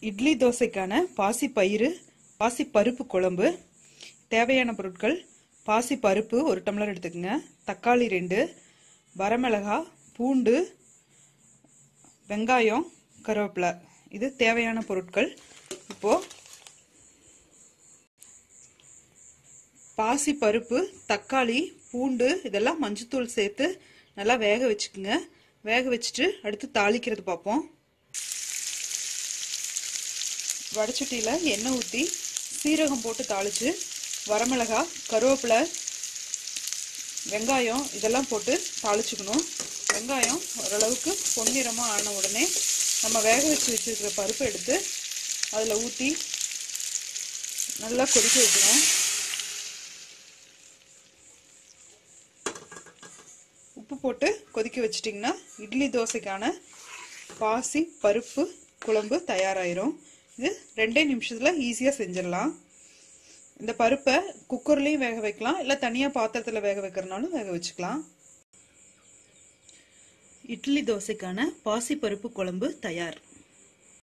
இட்லி தோசைக்கான பாசி பயிறு பாசி பருப்பு குழம்பு தேவையான பொருட்கள் பாசி பருப்பு ஒரு டம்ளர் எடுத்துக்கோங்க தக்காளி ரெண்டு வரமிளகா பூண்டு வெங்காயம் கருவேப்பிலை இது தேவையான பொருட்கள் இப்போ பாசி பருப்பு தக்காளி பூண்டு இதெல்லாம் மஞ்சத்தூள் சேர்த்து நல்லா வேக வச்சுக்குங்க வேக வச்சுட்டு அடுத்து தாளிக்கிறது பார்ப்போம் வடச்சட்டியில் எண்ணெய் ஊற்றி சீரகம் போட்டு தாளித்து வரமிளகா கருவேப்பிலை வெங்காயம் இதெல்லாம் போட்டு தாளிச்சுக்கணும் வெங்காயம் ஓரளவுக்கு பொன்னிறமாக ஆன உடனே நம்ம வேக வச்சு வச்சுருக்கிற பருப்பு எடுத்து அதில் ஊற்றி நல்லா கொதிக்க வைக்கணும் உப்பு போட்டு கொதிக்க வச்சிட்டிங்கன்னா இட்லி தோசைக்கான பாசி பருப்பு குழம்பு தயாராயிரும் இது ரெண்டே நிமிஷத்தில் ஈஸியாக செஞ்சிடலாம் இந்த பருப்பை குக்கர்லேயும் வேக வைக்கலாம் இல்லை தனியாக பாத்திரத்தில் வேக வைக்கிறனாலும் வேக வச்சுக்கலாம் இட்லி தோசைக்கான பாசி பருப்பு குழம்பு தயார்